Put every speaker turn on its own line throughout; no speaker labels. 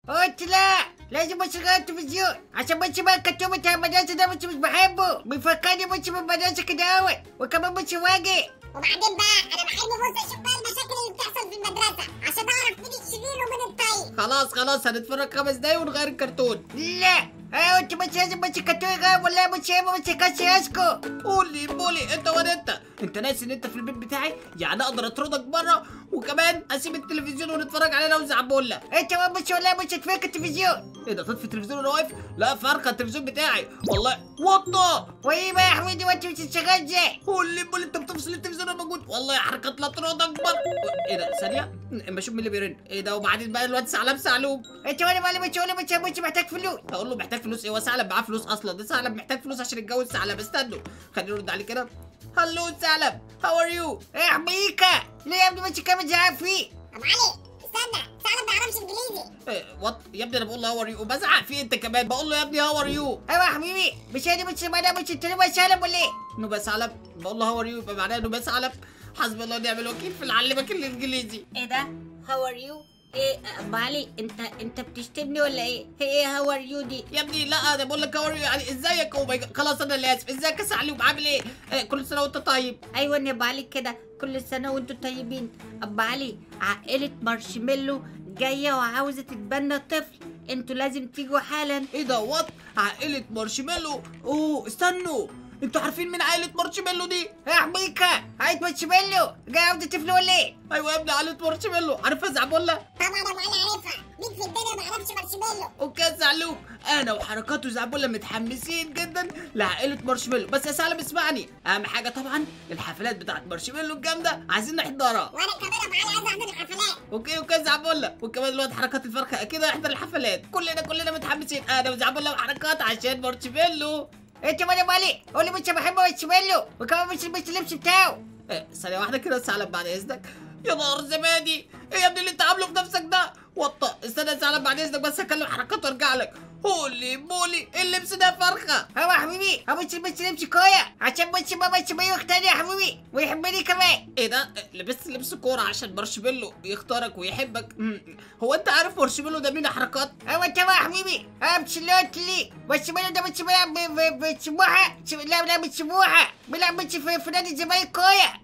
قلت لا لازم اشغل التلفزيون عشان بس ما الكرتون بتاع المدرسه ده بس مش بحبه بيفكرني بس بالمدرسه كده قوي وكمان مش واجي
وبعدين بقى انا بحب بص اشوف بقى المشاكل اللي بتحصل في المدرسه عشان اعرف مين الشرير ومين الطيب
خلاص خلاص هنتفرج خمس دقايق ونغير الكرتون
لا ايوه انت بس لازم بس الكرتون يغير ولا مش هيبقى بس كاس ياسكو
قولي بولي انت ولا انت انت ناسي ان انت في البيت بتاعي يعني اقدر اطردك بره وكمان اسيب التلفزيون ونتفرج علينا وزعبولة
انت ما بس ولا مش هتفك التلفزيون
ايه ده تطفي التلفزيون وانا واقف لا فرقه التلفزيون بتاعي والله وطه
وايه بقى يا حميدي وانت مش هتشغل ازاي
قولي بولي انت بتفصل التلفزيون وانا موجود والله حركات لا تراد اكبر ايه ده ثانيه اما اشوف مين اللي بيرن ايه ده وبعدين بقى الواد ثعلب ثعلوب
انت وانا مالي مش ولا مش مش محتاج فلوس
اقول له محتاج فلوس ايه هو ثعلب معاه فلوس اصلا ده ثعلب محتاج فلوس عشان يتجوز ثعلب استنوا خلينا نرد عليه كده هلو ثعلب هاو ار يو
ايه يا حميكا ليه يا ابني مش كام زعق فيه
ابو علي استنى سعد ما بيعرفش انجليزي
إيه وات يا ابني انا بقول له هاو ار يو وبزعق فيه انت كمان بقول له يا ابني هاو ار يو
ايوه يا حبيبي مش هادي مش ما مش انت ما سالم ولا ايه
نوبة ثعلب بقول له هاو ار يو يبقى معناها نوبة ثعلب حسبي الله ونعم الوكيل في اللي علمك الانجليزي
ايه ده هاو ار يو ايه ابو علي انت انت بتشتمني ولا ايه ايه هاو ار يو دي
يا ابني لا انا بقول لك هاو ار يو يعني ازيك او ماي جاد. خلاص انا اللي اسف ازيك يا ثعلب عامل ايه إيه، كل سنه وانت طيب
ايوه يا ابو علي كده كل سنه وانتم طيبين ابو علي عائله مارشميلو جايه وعاوزه تتبنى طفل انتوا لازم تيجوا حالا
ايه ده وات عائله مارشميلو اوه استنوا انتوا عارفين مين عائله مارشميلو دي
يا حبيكا عايز مارشميلو جاي عاوزه طفل ولا ايه
ايوه يا ابني عائله مارشميلو عارفه زعبولة
طبعا ابو علي عارفها مين في الدنيا ما يعرفش مارشميلو
اوكي يا زعلوب انا وحركاته زعبولة متحمسين جدا لعائله مارشميلو بس يا سالم اسمعني اهم حاجه طبعا الحفلات بتاعت مارشميلو الجامده عايزين نحضرها
وانا كمان ابو علي عايز احضر الحفلات
اوكي اوكي يا زعبولة وكمان الواد حركات الفرخه اكيد هيحضر الحفلات كلنا كلنا متحمسين انا وزعبولة وحركات عشان مارشميلو
انت ما ابو علي قولي مش بحب مارشميلو وكمان مش مش اللبس بتاعه
إيه، ثانية واحدة كده ثعلب بعد إذنك يا نهار زبادي إيه يا ابني اللي أنت عامله في نفسك ده وطى استنى يا ثعلب بعد إذنك بس هكلم حركات وأرجع لك هولي بولي إيه اللبس ده فرخة
هو يا حبيبي هو مش مش لبس كويا عشان مش ما مش ما يختارني يا حبيبي ويحبني كمان
إيه ده إيه، لبست لبس كورة عشان مارشميلو يختارك ويحبك مم. هو أنت عارف مارشميلو ده مين يا حركات
هو انت بقى يا حبيبي اه مش اللي لي مارشميلو ده مش بيلعب ب- ب- بسموحه لا لا مش سموحه بيلعب مش في في نادي الزمالك كويا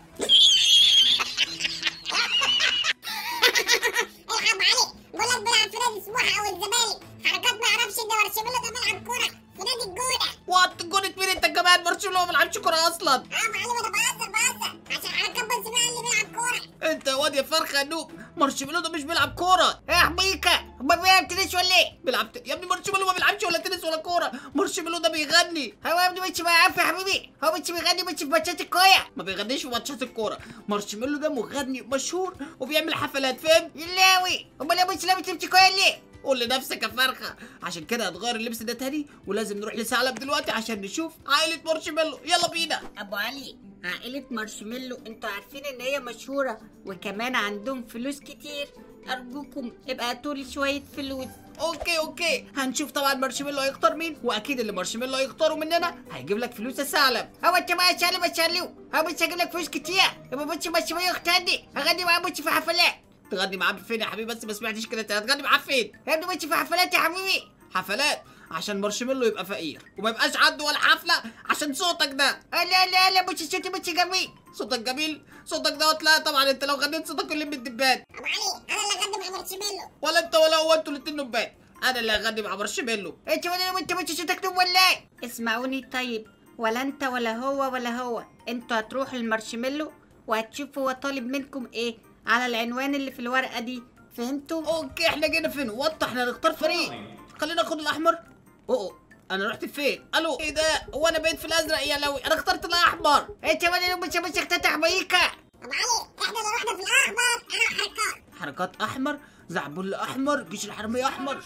العب علي بقول لك بيلعب في نادي سموحه او الزمالك حركات ما يعرفش ان مارشميلو ده بيلعب كوره في نادي الجونه
وات جونة مين أنت كمان مارشميلو ما بيلعبش كورة أصلا
اه ابو علي انا بهزر بهزر عشان حركات بس بقى اللي بيلعب كوره
أنت يا واد يا فرخة نوب مارشميلو ده مش بيلعب كورة
يا حبيكا هو بيلعب تنس ولا ايه
بيلعب ت... يا ابني مارشميلو ما بيلعبش ولا تنس ولا كورة مارشميلو ده بيغني
هو يا ابني مش عارف يا حبيبي هو مش بيغني مش في ماتشات الكويا
ما بيغنيش في ماتشات الكوره مارشميلو ده مغني مشهور وبيعمل حفلات فاهم
يلاوي امال انا مش لابس لبس كويا ليه
قول لنفسك يا فرخه عشان كده هتغير اللبس ده تاني ولازم نروح لثعلب دلوقتي عشان نشوف عائله مارشميلو يلا بينا
ابو علي عائلة مارشميلو انتوا عارفين ان هي مشهورة وكمان عندهم فلوس كتير ارجوكم ابقى هاتولي شوية فلوس
اوكي اوكي هنشوف طبعا مارشميلو هيختار مين واكيد اللي مارشميلو هيختاره مننا هيجيب لك فلوس يا ثعلب
هو انت بقى شالو ما شالو هو مش هجيب لك فلوس كتير يبقى مش مارشميلو يختارني اغني معاه مش في حفلات
تغني معاه فين يا حبيبي بس ما سمعتش كده انت هتغني معاه فين
يا ابني مش في حفلات يا حبيبي
حفلات عشان مارشميلو يبقى فقير وما يبقاش عنده ولا حفله عشان صوتك ده
لا لا لا مش صوتي مش جميل
صوتك جميل صوتك دوت لا طبعا انت لو غنيت صوتك اللي من الدبان
ابو علي انا اللي اغني مع مارشميلو
ولا انت ولا هو انتوا الاتنين نبات انا اللي هغني مع مارشميلو
انت ولا انت مش صوتك نوم ولا ايه اسمعوني طيب ولا انت ولا هو ولا هو انتوا هتروحوا المارشميلو وهتشوفوا هو طالب منكم ايه على العنوان اللي في الورقة دي فهمتوا؟
اوكي احنا جينا فين وضح احنا هنختار فريق خلينا ناخد الاحمر اوه انا رحت فين الو ايه ده هو انا بقيت في الازرق يا لوي انا اخترت الاحمر
انت ولا مش مش اخترت حميكا
ابو علي احنا اللي رحنا في الاخبار انا وحركات
حركات احمر زعبل احمر جيش الحراميه احمر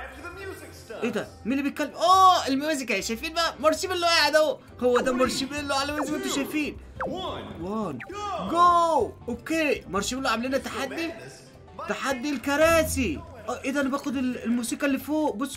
ايه ده مين اللي بيتكلم اوه الميوزك اهي شايفين بقى مارشميلو قاعد اهو هو ده مارشميلو على ما انتوا شايفين وان جو اوكي مارشميلو عامل لنا تحدي تحدي الكراسي اه ايه ده انا باخد ال- الموسيقى اللي فوق بصوا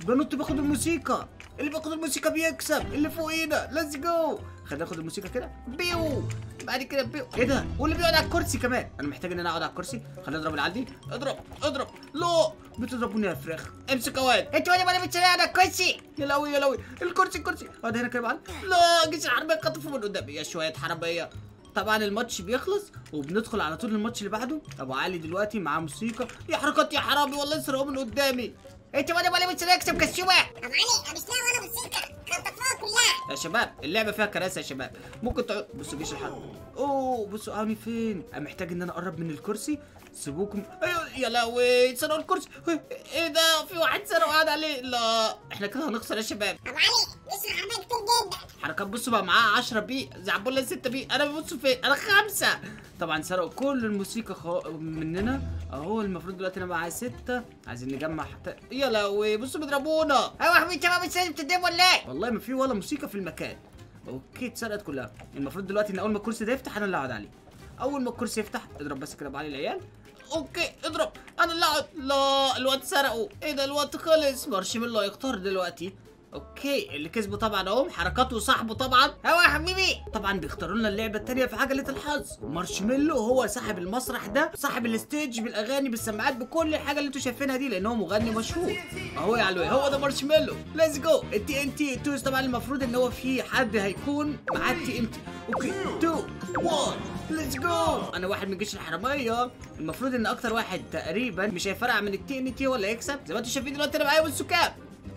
بنط باخد الموسيقى اللي بياخد الموسيقى بيكسب اللي فوقينا ليتس جو خلينا ناخد الموسيقى كده بيو بعد كده بيو ايه ده واللي بيقعد على الكرسي كمان انا محتاج ان انا اقعد على الكرسي خلينا نضرب العيال دي اضرب اضرب لا بتضربوني يا فراخ امسك يا واد
انت وانا وانا بتسرق على الكرسي
يا لوي يا لوي الكرسي الكرسي اقعد هنا كده يا معلم لا جيش الحراميه خطفوا من قدامي يا شويه حراميه طبعا الماتش بيخلص وبندخل على طول الماتش اللي بعده ابو علي دلوقتي معاه موسيقى يا حركات يا حرامي والله يسرقوا من قدامي
انت وانا وانا بتسرق اكسب كسومه
ابو علي انا مش لاقي ولا موسيقى خطفوها كلها
يا شباب اللعبه فيها كراسي يا شباب ممكن تقعد بصوا جيش الحرب اوه بصوا قاوني فين انا محتاج ان انا اقرب من الكرسي سيبوكم ايوه يا لهوي سرقوا الكرسي ايه ده في واحد سرق وقعد عليه لا احنا كده هنخسر يا شباب
ابو علي لسه حرامية كتير جدا
حركات بصوا بقى معاه 10 بي زعبولة 6 بي انا ببصوا فين انا خمسة طبعا سرقوا كل الموسيقى خو... مننا اهو المفروض دلوقتي انا معايا 6 عايزين نجمع حتى يا لهوي بصوا بيضربونا
هو حبيبي انت ما بتسرق بتدم ولا ايه
والله ما في ولا موسيقى في المكان اوكي اتسرقت كلها المفروض دلوقتي ان اول ما الكرسي ده يفتح انا اللي اقعد عليه اول ما الكرسي يفتح اضرب بس كده بعلي العيال اوكي اضرب انا اللي اقعد لا الواد سرقه ايه ده الواد خلص مارشميلو هيختار دلوقتي اوكي اللي كسبوا طبعا اهم حركاته وصاحبه طبعا
هو حبيبي
طبعا بيختاروا لنا اللعبه التانيه في عجله الحظ مارشميلو هو صاحب المسرح ده صاحب الستيج بالاغاني بالسماعات بكل الحاجه اللي انتوا شايفينها دي لان هو مغني مشهور اهو يا علوي هو ده مارشميلو ليتس جو التي ان تي توز طبعا المفروض ان هو في حد هيكون معاه التي ان تي اوكي 2 1 ليتس جو انا واحد من جيش الحراميه المفروض ان اكتر واحد تقريبا مش هيفرق من التي ان تي ولا يكسب زي ما انتوا شايفين دلوقتي انا معايا بصوا كام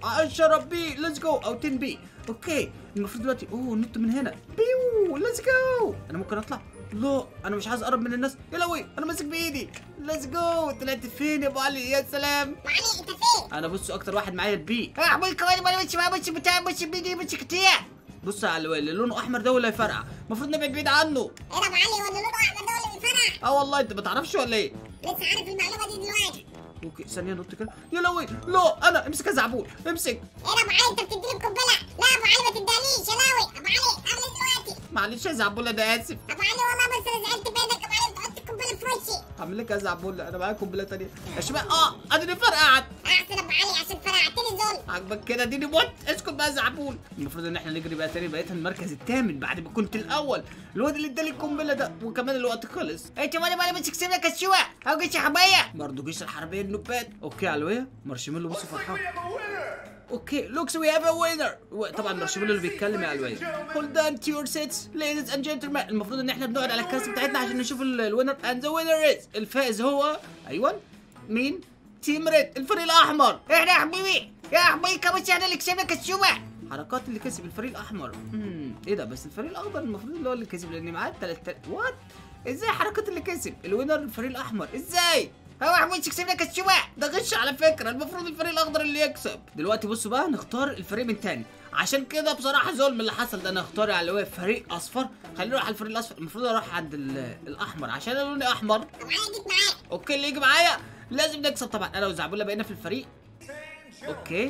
10 بي ليتس جو او 10 بي اوكي المفروض دلوقتي اوه نط من هنا بيو ليتس جو انا ممكن اطلع لا انا مش عايز اقرب من الناس يا لوي انا ماسك بايدي ليتس جو طلعت فين يا ابو علي يا سلام
ابو علي انت فين
انا بص اكتر واحد معايا البي
هو حبيبي كمان وانا مش معاه مش بتاع مش بيدي مش كتير
بص يا علوي اللي لونه احمر ده هو اللي هيفرقع المفروض نبعد بعيد عنه
ايه ده ابو علي هو اللي لونه احمر ده هو اللي بيفرح
اه والله انت ما تعرفش ولا ايه
لسه عارف المعلومه دي دلوقتي
اوكي ثانيه نط كده يا لوي لا انا امسك يا زعبول امسك
ايه ده ابو علي انت بتديني القنبله لا ابو علي ما تديهاليش يا لاوي ابو علي عامل ايه دلوقتي
معلش يا زعبول انا اسف
ابو علي والله بس انا زعلت منك ابو علي بتحط القنبله في وشي
هعمل لك يا زعبول انا معايا قنبله تانيه يا شباب اه اديني فرقعت
احسن ابو علي عشان فرقعتني ظلم
عاجبك كده اديني موت اسكت بقى يا زعبول المفروض ان احنا نجري بقى تاني بقيت المركز الثامن بعد ما كنت الاول الواد اللي ادالي القنبله ده وكمان الوقت خلص
انت وانا وانا مش كسبنا كسومه هو جيش حبايه
برضه جيش الحربيه النوبات اوكي علويه مارشميلو بصوا فرحان اوكي لوكس وي هاف ا وينر طبعا مارشميلو اللي بيتكلم يا علويه هولد اون تو يور سيتس ليديز اند جنتلمان المفروض ان احنا بنقعد على الكاس بتاعتنا عشان نشوف الوينر اند ذا وينر از الفائز هو ايوه مين تيم ريد الفريق الاحمر
احنا يا حبيبي يا حبيبي كمان احنا اللي كسبنا كسومه
حركات اللي كسب الفريق الاحمر امم ايه ده بس الفريق الاخضر المفروض اللي هو اللي كسب لان معاه 3000 وات ازاي حركات اللي كسب الوينر الفريق الاحمر ازاي
هو يا حبيبي كسبنا كسومه
ده غش على فكره المفروض الفريق الاخضر اللي يكسب دلوقتي بصوا بقى نختار الفريق من تاني عشان كده بصراحه ظلم اللي حصل ده انا اختار على هو فريق اصفر خلينا نروح على الفريق الاصفر المفروض اروح عند ال- الاحمر عشان انا لوني احمر
ابو علي جيت معاك
اوكي اللي يجي معايا لازم نكسب طبعا انا وزعبوله بقينا في الفريق اوكي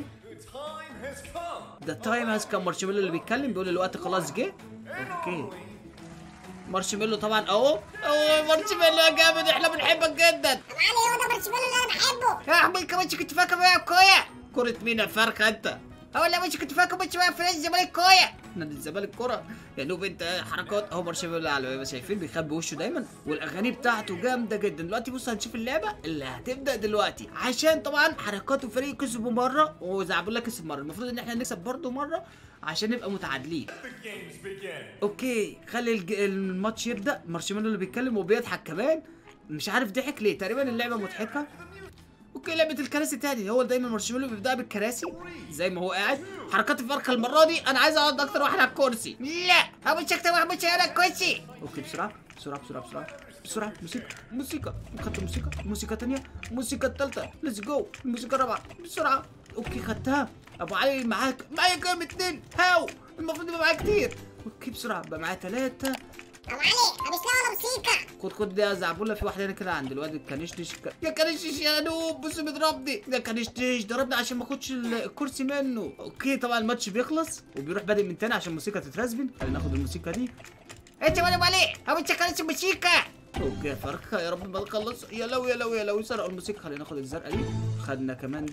ذا تايم هاز كم مارشميلو اللي بيتكلم بيقول الوقت خلاص جه اوكي مارشميلو طبعا اهو اهو مارشميلو يا جامد احنا بنحبك جدا
ابو علي هو ده مارشميلو اللي انا بحبه
يا حبيبي كمان كنت فاكر بقى كويا
كرة مين يا فرخة انت
هو لا مش كنت فاكر مش بقى فريق الزمالك كويا
نادي الزمالك كرة يا نوب انت حركات اهو مارشميلو على ما شايفين بيخبي وشه دايما والاغاني بتاعته جامده جدا دلوقتي بص هنشوف اللعبه اللي هتبدا دلوقتي عشان طبعا حركات الفريق كسبوا مره وزعبولا كسب مره المفروض ان احنا نكسب برضه مره عشان نبقى متعادلين اوكي خلي الج- الماتش يبدا مارشميلو اللي بيتكلم وبيضحك كمان مش عارف ضحك ليه تقريبا اللعبه مضحكه اوكي لعبه الكراسي تاني هو دايما مارشميلو بيبدا بالكراسي زي ما هو قاعد حركات الفرخه المره دي انا عايز اقعد اكتر واحد على الكرسي
لا هو مش اكتر واحد مش انا كويسي
اوكي بسرعه بسرعه بسرعه بسرعه بسرعه موسيقى موسيقى خدت موسيقى موسيقى تانية موسيقى التالتة ليتس جو الموسيقى الرابعة بسرعة اوكي خدتها ابو علي معاك معايا كام اتنين هاو المفروض يبقى معايا كتير اوكي بسرعة بقى معايا تلاتة
ابو علي انا مش لاقي ولا موسيقى
خد خد ده يا زعبولة في واحدة هنا كده عند الواد الكنشتش ك... يا كنشتش يا نوب بص بيضربني ده كنشتش ضربني عشان ما اخدش ال- الكرسي منه اوكي طبعا الماتش بيخلص وبيروح بادئ من تاني عشان الموسيقى تترسبن خلينا ناخد الموسيقى دي
انت وانا مالي هو مش كانت موسيقى
اوكي يا فرخه يا رب ما نخلص يا لو يا لو يا لو سرقوا الموسيقى خلينا ناخد الزرقاء دي خدنا كمان دي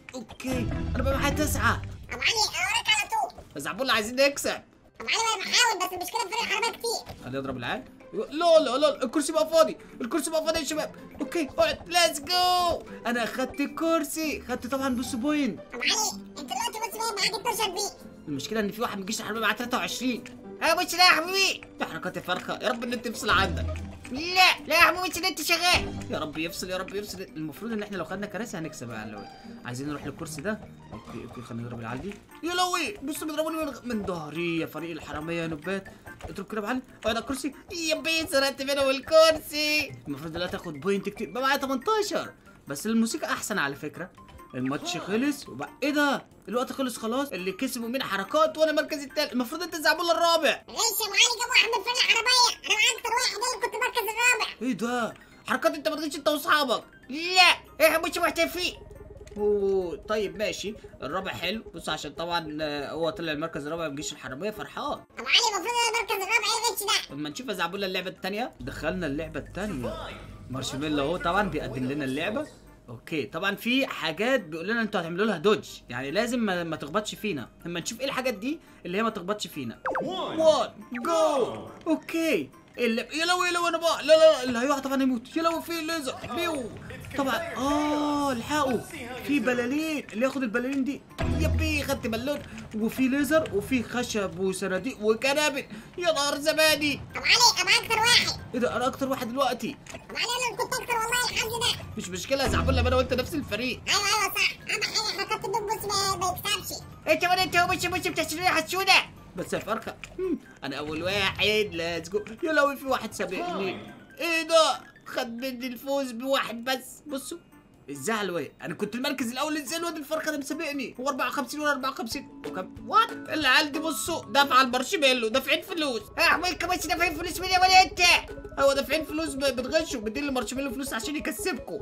اوكي انا بقى معايا تسعه
ابو علي انا وراك على طول
زعبول عايزين نكسب
ابو علي انا بحاول بس المشكله في فرق الحراميه كتير
خلينا نضرب العيال لا لا لا الكرسي بقى فاضي الكرسي بقى فاضي يا شباب اوكي اقعد ليتس جو انا اخدت الكرسي خدت طبعا بص بوينت
ابو علي انت دلوقتي بص بقى معاك 12 بي
المشكله ان في واحد ما بيجيش الحراميه معاه 23
ها مش لا يا حبيبي
يا حركات الفرخه يا رب النت يفصل عندك
لا لا يا حبيبي مش انت شغال
يا رب يفصل يا رب يفصل المفروض ان احنا لو خدنا كراسي هنكسب يا علوي عايزين نروح للكرسي ده اوكي اوكي خلينا نضرب العيال دي يا لوي بصوا بيضربوني من, من ظهري يا فريق الحراميه يا نبات اضرب كده بعلي اقعد على الكرسي
يا بيه سرقت منهم الكرسي
المفروض دلوقتي اخد بوينت كتير بقى معايا 18 بس الموسيقى احسن على فكره الماتش خلص وبقى ايه ده الوقت خلص خلاص اللي كسبوا مين حركات وانا المركز التالت المفروض انت زعبول الرابع
غش يا ابو علي جابوا احمد فرق الحراميه انا معاك اكتر واحد انا اللي كنت مركز الرابع
ايه ده حركات انت ما تغش انت واصحابك
لا احنا مش محتفين
اوه طيب ماشي الرابع حلو بص عشان طبعا آه، هو طلع المركز الرابع بجيش الحراميه فرحان
ابو علي المفروض انا مركز الرابع ايه الغش ده
اما نشوف يا زعبولة اللعبه الثانيه دخلنا اللعبه الثانيه مارشميلو اهو طبعا بيقدم لنا اللعبه اوكي طبعا في حاجات بيقول لنا انتوا هتعملوا لها دوج يعني لازم ما, ما تخبطش فينا اما نشوف ايه الحاجات دي اللي هي ما تخبطش فينا 1 جو اوكي اللي يا لو يا لو انا بقى لا لا لا اللي هيقع طبعا يموت يا لو في ليزر بيو طبعا اه الحقوا في بلالين اللي ياخد البلالين دي يبي خدت بالون وفي ليزر وفي خشب وصناديق وكنابل يا نهار زبادي
ابو علي انا اكتر واحد
ايه ده انا اكتر واحد دلوقتي
ابو علي انا اللي كنت اكتر والله الحظ ده
مش مشكله يا زعبول لما انا وانت نفس الفريق
ايوه ايوه صح اهم حاجه حركات الدب بص ما ما يكسبش
انت وانا انت مش مش بتحسبني حسونه
بس يا فرخه مم، انا اول واحد ليتس جو يا لو في واحد سابقني ايه ده خد مني الفوز بواحد بس بصوا الزعل وين انا كنت المركز الاول ازاي الواد الفرخه ده مسابقني هو 54 وانا 54 وكم وات العيال دي بصوا دافع المارشميلو دافعين فلوس
يا حبيبي كمان دافعين فلوس مني ولا انت
هو دافعين فلوس ب- بتغشوا بتدين المارشميلو فلوس عشان يكسبكم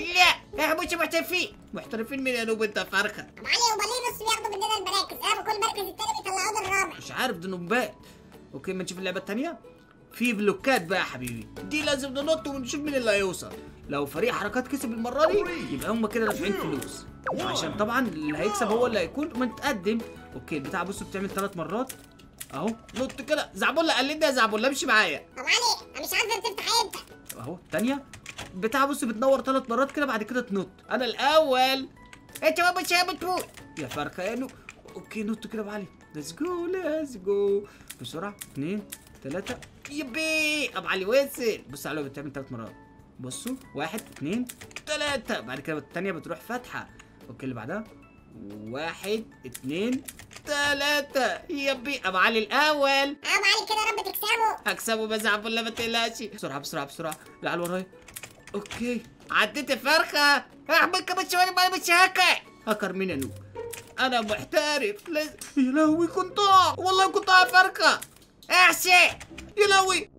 لا احنا مش محتفين
محترفين مين يا نوب انت يا فرخه
ابو علي هما ليه بص بياخدوا مننا المراكز انا بكون المركز التاني بيطلعونا الرابع
مش عارف ده نوبات اوكي ما نشوف اللعبه الثانيه في بلوكات بقى يا حبيبي دي لازم ننط ونشوف مين اللي هيوصل لو فريق حركات كسب المره دي يبقى هم كده دافعين فلوس عشان طبعا اللي هيكسب هو اللي هيكون متقدم اوكي البتاع بصوا بتعمل ثلاث مرات اهو نط كده زعبولة قلدني يا زعبولة امشي معايا
ابو علي انا مش عارفه بتفتح امتى
اهو تانية بتاع بص بتنور ثلاث مرات كده بعد كده تنط انا الاول
انت ما مش بتموت
يا فرخه يا نو اوكي نط كده بعلي ليتس جو ليتس جو بسرعه اثنين ثلاثه يبي ابو علي وصل بص على بتعمل ثلاث مرات بصوا واحد اثنين ثلاثه بعد كده الثانيه بتروح فاتحه اوكي اللي بعدها واحد اثنين ثلاثة يبي ابو علي الاول
ابو علي كده يا رب تكسبوا
هكسبه بزعل ولا ما تقلقش بسرعة بسرعة بسرعة العيال ورايا اوكي عديت الفرخة
يا حبيبي كمان شويه ما مش هكا
هاكر مين يا نوب انا محترف لاز... يا لهوي كنت ضاع والله كنت ضاع فرخه
احسن
يا لهوي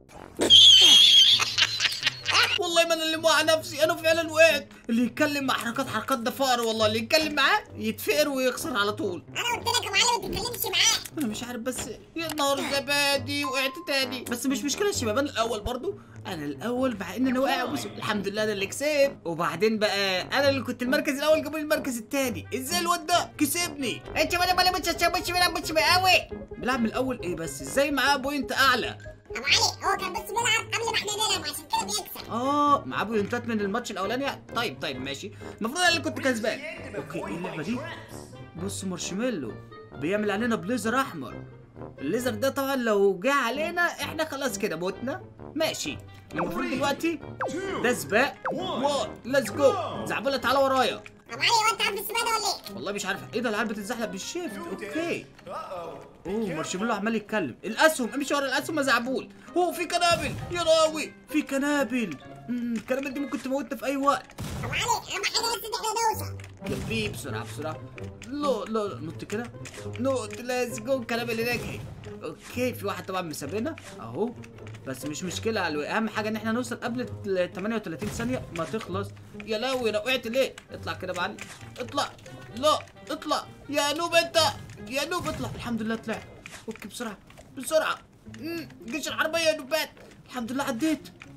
والله ما انا اللي موقع نفسي انا فعلا وقعت اللي يتكلم مع حركات حركات ده فقر والله اللي يتكلم معاه يتفقر ويخسر على طول
انا قلت لك يا ابو علي ما تتكلمش معاه
انا مش عارف بس يا نهار زبادي وقعت تاني بس مش مشكله يا شباب انا الاول برضو انا الاول مع ان انا واقع بس الحمد لله انا اللي كسبت وبعدين بقى انا اللي كنت المركز الاول جابوا لي المركز التاني ازاي الواد ده كسبني
انت ولا ولا مش مش بيلعب مش قوي
بيلعب من الاول ايه بس ازاي معاه بوينت اعلى
ابو علي هو كان بس بيلعب قبل ما احنا نلعب عشان كده بيكسب
اه معاه بوينتات من الماتش الاولاني طيب طيب ماشي المفروض انا اللي كنت كسبان اوكي ايه اللعبه دي بص مارشميلو بيعمل علينا بليزر احمر الليزر ده طبعا لو جه علينا احنا خلاص كده متنا ماشي المفروض دلوقتي ده سباق وات ليتس جو زعبله تعالى ورايا
ابو علي هو انت عارف السباق ده ولا ايه؟
والله مش عارف ايه ده العيال بتتزحلق بالشيفت اوكي اوه مارشميلو عمال يتكلم الاسهم امشي ورا الاسهم يا زعبول اوه في كنابل يا راوي في كنابل امم الكنابل دي ممكن تموتنا في اي وقت
ابو علي اهم حاجه بس ان احنا نوصل
جنبيه بسرعه بسرعه لا لا لا نط كده نط ليتس جو الكنابل هناك اهي اوكي في واحد طبعا مسابقنا اهو بس مش مشكله على الوقت. اهم حاجه ان احنا نوصل قبل ال 38 ثانيه ما تخلص يا لهوي انا وقعت ليه اطلع كده يا معلم اطلع لا اطلع يا نوب انت يا نوب اطلع الحمد لله طلعت اوكي بسرعه بسرعه مم، جيش الحربيه يا نوبات الحمد لله عديت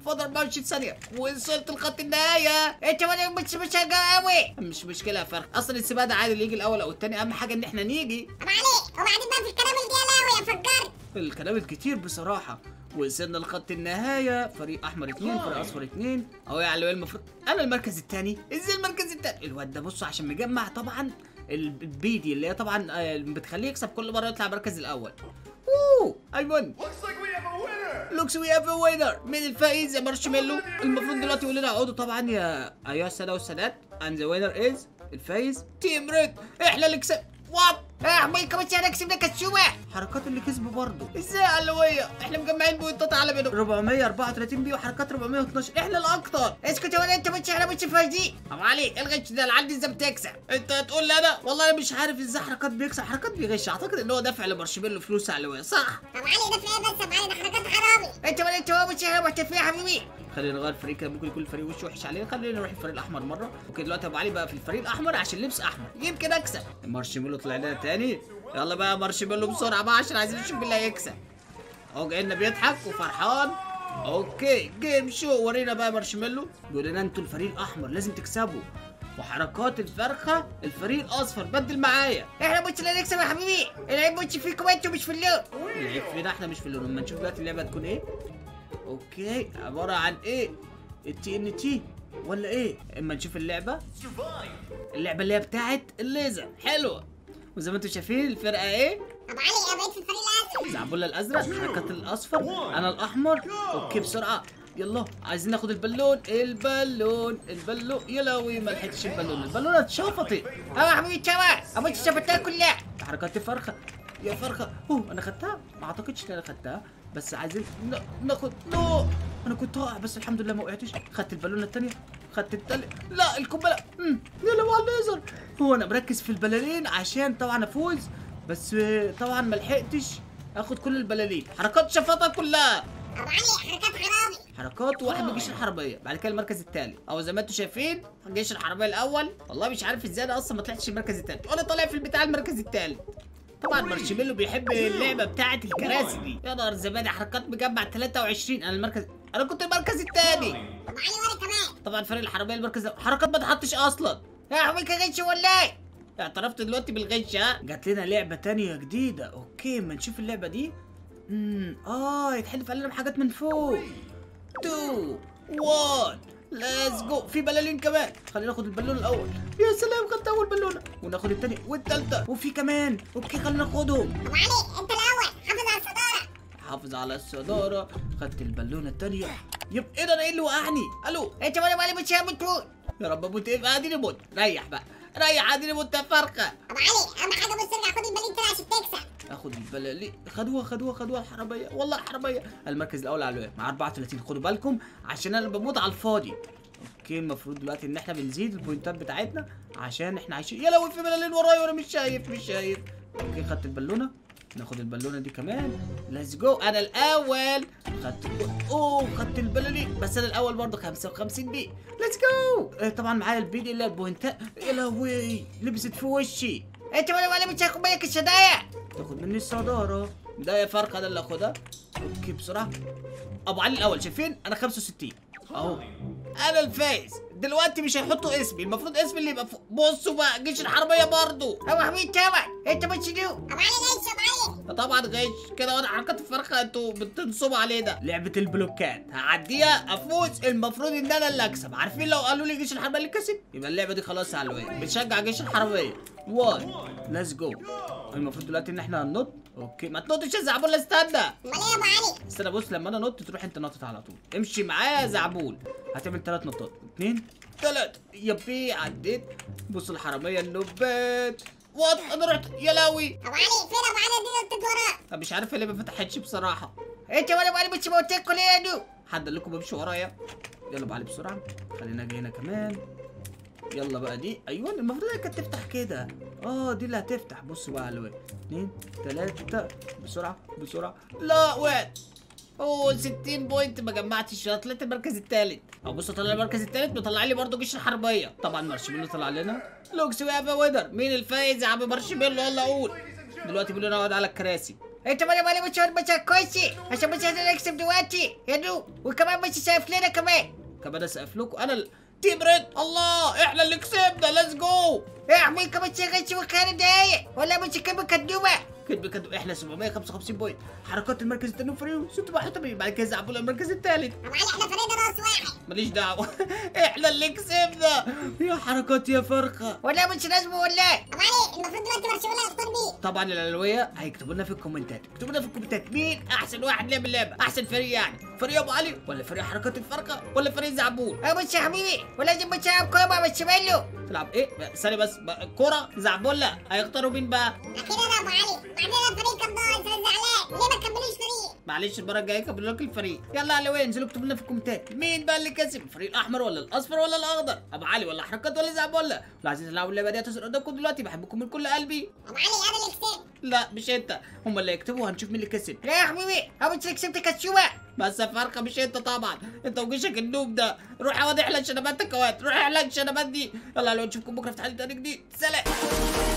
فاضل 24 ثانيه وصلت لخط النهايه
انت وانا مش مش قوي
مش مشكله يا فرخ اصلا السباق ده عادي اللي يجي الاول او الثاني اهم حاجه ان احنا نيجي
ابو علي وبعدين بقى في الكلام الجلاوي يا فجار
الكلام الكتير بصراحه وصلنا لخط النهايه فريق احمر اتنين فريق اصفر اتنين اهو يا علوي المفروض انا المركز الثاني ازاي المركز الثاني الواد ده بصوا عشان مجمع طبعا البيدي اللي هي طبعا آه، بتخليه يكسب كل مره يطلع المركز الاول اوه اي ون
Looks like we have a winner!
لوكس وي هاف وينر مين الفائز يا مارشميلو المفروض دلوقتي يقول لنا اقعدوا طبعا يا ايها الساده والسادات اند ذا وينر از الفايز تيم ريد احنا اللي كسب وات
اه عمال كمان انا كسبنا كسومه
حركات اللي كسبوا برضه ازاي علويه احنا مجمعين بوينتات اعلى منهم 434 بي وحركات 412 احنا الاكتر
اسكت وانا انت مش احنا مش فايزين
ابو علي الغش ده انا عندي ازاي بتكسب انت هتقول لي انا والله انا مش عارف ازاي حركات بيكسب حركات بيغش اعتقد ان هو دافع لمارشميلو فلوس علويه صح
ابو علي ده في ايه بس يا ابو علي ده حركات حرامي
انت وانا انت مش احنا محتفلين يا حبيبي
خلينا نغير فريق كده ممكن يكون الفريق وشه وحش علينا خلينا نروح الفريق الاحمر مره اوكي دلوقتي ابو علي بقى في الفريق الاحمر عشان لبس احمر يمكن اكسب مارشميلو طلع لنا تاني يلا بقى مارشميلو بسرعه بقى عشان عايزين نشوف مين اللي هيكسب اهو جاي لنا بيضحك وفرحان اوكي جيم شو ورينا بقى مارشميلو بيقول لنا انتوا الفريق الاحمر لازم تكسبوا وحركات الفرخه الفريق الاصفر بدل معايا
احنا مش اللي نكسب يا حبيبي العيب مش فيكم انتوا مش في اللون
العيب فينا احنا مش في اللون اما نشوف دلوقتي اللعبه هتكون ايه اوكي عباره عن ايه التي ان تي ولا ايه اما نشوف اللعبه
Survive!
اللعبه اللي هي بتاعت الليزر حلوه وزي ما انتم شايفين الفرقه ايه
ابو علي انا بقيت في الفريق الازرق
زعبولة الازرق حركات الاصفر انا الاحمر اوكي بسرعه يلا عايزين ناخد البالون البالون البالون يا لهوي ما لحقتش البالون البالونه اتشفطت
اه يا حبيبي تمام ابو انت شفتها كلها
حركات الفرخه يا فرخه اوه انا خدتها ما اعتقدش ان انا خدتها بس عايزين ن- ناخد نو انا كنت واقع بس الحمد لله ما وقعتش خدت البالونه الثانيه خدت التالت لا القنبله امم يا لهوي على الليزر هو انا مركز في البلالين عشان طبعا افوز بس آه، طبعا ما لحقتش اخد كل البلالين حركات شفطها كلها
ابو علي حركات حرامي
حركات وواحد من الجيش الحربيه بعد كده المركز الثالث او زي ما انتم شايفين الجيش الحربيه الاول والله مش عارف ازاي انا اصلا ما طلعتش المركز الثالث وانا طالع في البتاع المركز الثالث طبعا مارشميلو بيحب اللعبه بتاعه الكراسي دي يا نهار زبادي حركات مجمع 23 انا المركز انا كنت المركز الثاني
ابو علي وانا كمان
طبعا فريق الحربيه المركز حركات ما اتحطش اصلا
يا حبيبي كغش ولا ايه
اعترفت دلوقتي بالغش ها جات لنا لعبه تانية جديده اوكي ما نشوف اللعبه دي امم اه يتحلف علينا بحاجات من فوق 2 1 ليتس جو في بلالين كمان خلينا ناخد البالون الاول يا سلام خدت اول بالونه وناخد الثانيه والثالثه وفي كمان اوكي خلينا ناخدهم
ابو علي انت الاول حافظ على الصداره
حافظ على الصداره خدت البالونه الثانيه يبقى ايه ده انا ايه اللي وقعني الو
انت وانا مالي مش هموت
يا رب اموت ايه اديني موت ريح بقى ريح اديني موت يا فرخه
ابو علي اهم حاجه بص ارجع خد البالين تاني عشان تكسب
اخد البلالين خدوها خدوها خدوها الحراميه والله الحراميه المركز الاول على الوقت مع 34 خدوا بالكم عشان انا بموت على الفاضي اوكي المفروض دلوقتي ان احنا بنزيد البوينتات بتاعتنا عشان احنا عايشين يا لو في بلالين ورايا وانا مش شايف مش شايف اوكي خدت البالونه ناخد البالونه دي كمان ليتس جو انا الاول خدت اوه خدت البلالين بس انا الاول برضه 55 بي ليتس جو طبعا معايا البي دي اللي هي البوينتات يا لهوي لبست في وشي
انت وانا مالي مش هاخد بالك الشدايا
تاخد مني الصدارة ده يا فرقة ده اللي اخدها اوكي بسرعة ابو علي الاول شايفين انا 65 اهو انا الفايز دلوقتي مش هيحطوا اسمي المفروض اسمي اللي يبقى فوق بصوا بقى جيش الحربية برضو
ابو حبيبي تمام انت مش لون
ابو علي ليش يا ابو علي
ده طبعا غش كده وانا حركات الفرخة انتوا بتنصبوا علينا لعبة البلوكات هعديها افوز المفروض ان انا اللي اكسب عارفين لو قالوا لي جيش الحربية اللي كسب يبقى اللعبة دي خلاص على الوقت بتشجع جيش الحربية 1 ليتس جو المفروض دلوقتي ان احنا هننط اوكي ما تنطش يا زعبول استنى
امال ايه يا ابو علي
استنى بص لما انا نط تروح انت نطت على طول امشي معايا يا زعبول هتعمل ثلاث نطات اثنين ثلاث يبي عديت بص الحراميه النوبات وات انا رحت يا لاوي
ابو علي فين ابو علي دي نطت وراه
مش عارف ليه ما فتحتش بصراحه
انت وانا مالي مش موتك ليه يا نو
حد قال لكم بمشي ورايا يلا بقى علي بسرعه خلينا جاي هنا كمان يلا بقى دي ايوه المفروض هي كانت تفتح كده اه دي اللي هتفتح بصوا بقى على الوقت اتنين تلاته بسرعه بسرعه لا وقعت اوه 60 بوينت ما جمعتش أنا طلعت المركز الثالث او بص طلع المركز الثالث بيطلع لي برضه جيش الحربيه طبعا مارشميلو طلع لنا لوكس ويافا ويدر مين الفايز يا عم مارشميلو يلا قول دلوقتي بيقولوا نقعد على الكراسي
انت ما مالي مش مش كويسي عشان مش قادر اكسب دلوقتي يا نو وكمان مش شايف لنا كمان
كمان اسقف لكم انا ال... تيم ريد الله احنا اللي كسبنا ليتس جو
يا حبيبي كمان شغال شو كان دقايق ولا مش كم كدوبه
كدب كدب احنا 755 بوينت حركات المركز الثاني فريق 681 بعد كده زعبوا المركز الثالث
ابو علي احنا فريق راس واحد
ماليش دعوه احنا اللي كسبنا يا حركات يا فرقه
ولا مش لازم ولا
ابو علي المفروض دلوقتي مارشميلو يختار مين
طبعا الالويه هيكتبوا لنا في الكومنتات اكتبوا لنا في الكومنتات مين احسن واحد لعب اللعبه احسن فريق يعني فريق ابو علي ولا فريق حركات الفرقه ولا فريق زعبول
اه مش يا حبيبي ولازم مش العب كوره مع مارشميلو
تلعب ايه ثانيه بس بقى كوره زعبوله هيختاروا مين بقى
اكيد انا ابو علي وبعدين الفريق كان ضايع زعلان ليه ما تكملوش فريق
معلش المره الجايه كملوا لك الفريق يلا على وين انزلوا اكتبوا لنا في الكومنتات مين بقى اللي كسب الفريق الاحمر ولا الاصفر ولا الاخضر ابو علي ولا حركات ولا زعبوله لو عايزين تلعبوا اللعبه دي هتظهر قدامكم دلوقتي بحبكم من كل قلبي
ابو علي انا اللي كسبت
لا مش انت هم اللي يكتبوا هنشوف مين اللي كسب
لا يا حبيبي اه مش كسبت كشوبه
بس فرقه مش انت طبعا انت وجيشك النوب ده روح يا واد احلى شنبات الكوات روح احلى الشنبات دي يلا لو نشوفكم بكره في حلقه تاني جديد سلام